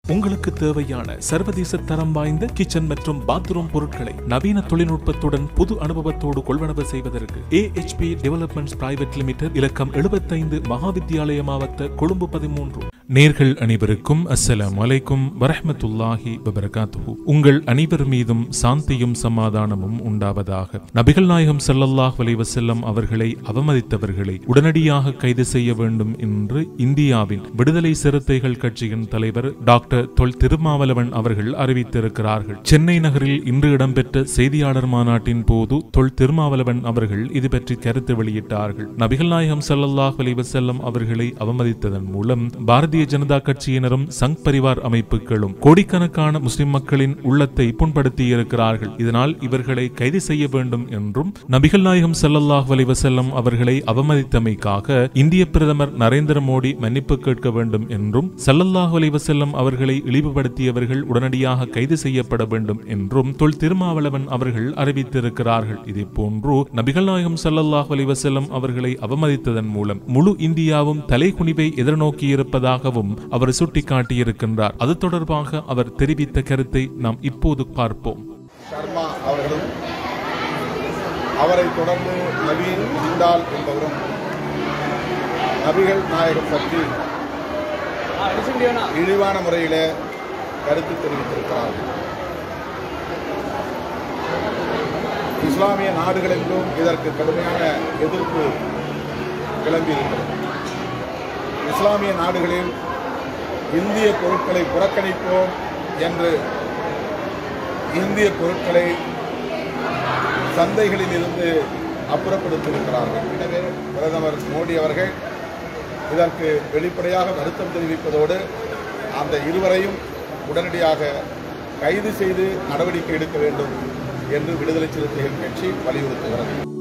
உங்களுக்கு தேவையான சர்வதேச தரம் வாய்ந்த கிச்சன் மற்றும் பாத்ரூம் பொருட்களை நவீன தொழில்நுட்பத்துடன் புது அனுபவத்தோடு கொள்வனவு செய்வதற்கு ஏஎச்பி டெவலப்மெண்ட்ஸ் பிரைவேட் லிமிடெட் இலக்கம் எழுபத்தைந்து மகாவித்யாலய மாவட்ட கொழும்பு பதிமூன்று நேர்கள் அனைவருக்கும் அஸ்ஸலாமு அலைக்கும் வரஹ்மத்துல்லாஹி வபரகாத்துஹு உங்கள் அனைவர் மீதும் சாந்தியும் சமாதானமும் உண்டாவதாக நபிகள் நாயகம் ஸல்லல்லாஹு அலைஹி வஸல்லம் அவர்களை அவமதித்தவர்களை உடனடியாக கைது செய்ய வேண்டும் என்று இந்தியாவின் விடுதலை சிறுத்தைகள் கட்சியின் தலைவர் டாக்டர் தொல் திருமாவளவன் அவர்கள் அறிவித்திருக்கிறார்கள் சென்னை நகரில் இன்று இடம்பெற்ற செய்தியாளர் மாநாட்டின் போது தொல் திருமாவளவன் அவர்கள் இது பற்றி கருத்து வெளியிட்டார்கள் நபிகள் நாயகம் ஸல்லல்லாஹு அலைஹி வஸல்லம் அவர்களை அவமதித்ததன் மூலம் பாரதிய ஜனதா கட்சியினரும் சங் பரிவார் அமைப்புகளும் கோடிக்கணக்கான முஸ்லிம் மக்களின் உள்ளத்தை புண்படுத்தியிருக்கிறார்கள் இதனால் இவர்களை கைது செய்ய வேண்டும் என்றும் நபிகள் நாயகம் ஸல்லல்லாஹு அலைஹி வஸல்லம் அவர்களை அவமதித்தமைக்காக இந்திய பிரதமர் நரேந்திர மோடி மன்னிப்பு கேட்க வேண்டும் என்றும் ஸல்லல்லாஹு அலைஹி வஸல்லம் அவர்களை இழிவுபடுத்தியவர்கள் உடனடியாக கைது செய்யப்பட வேண்டும் என்றும் தொல் திருமாவளவன் அவர்கள் அறிவித்திருக்கிறார்கள் இதே போன்று நபிகள் நாயகம் ஸல்லல்லாஹு அலைஹி வஸல்லம் அவர்களை அவமதித்ததன் மூலம் முழு இந்தியாவும் தலைகுனிவை எதிர்நோக்கி இருப்பதாகவும் அவர் சுட்டிக்காட்டியிருக்கின்றார் அது தொடர்பாக அவர் தெரிவித்த கருத்தை நாம் இப்போது பார்ப்போம் சர்மா அவர்களும் அவரை தொடர்ந்து நவீன் ஜிண்டால் என்பவரும் நபிகள் நாயகம் பற்றி இழிவான முறையில் கருத்து தெரிவித்திருக்கிறார்கள் இஸ்லாமிய நாடுகளெங்கும் இதற்கு கடுமையான எதிர்ப்பு கிளம்பியிருக்கிறது இஸ்லாமிய நாடுகளில் இந்திய பொருட்களை புறக்கணிப்போம் என்று இந்திய பொருட்களை சந்தைகளில் இருந்து அப்புறப்படுத்தியிருக்கிறார்கள் எனவே பிரதமர் மோடி அவர்கள் இதற்கு வெளிப்படையாக வருத்தம் தெரிவிப்பதோடு அந்த இருவரையும் உடனடியாக கைது செய்து நடவடிக்கை எடுக்க வேண்டும் என்று விடுதலை சிறுத்தைகள் கட்சி வலியுறுத்துகிறது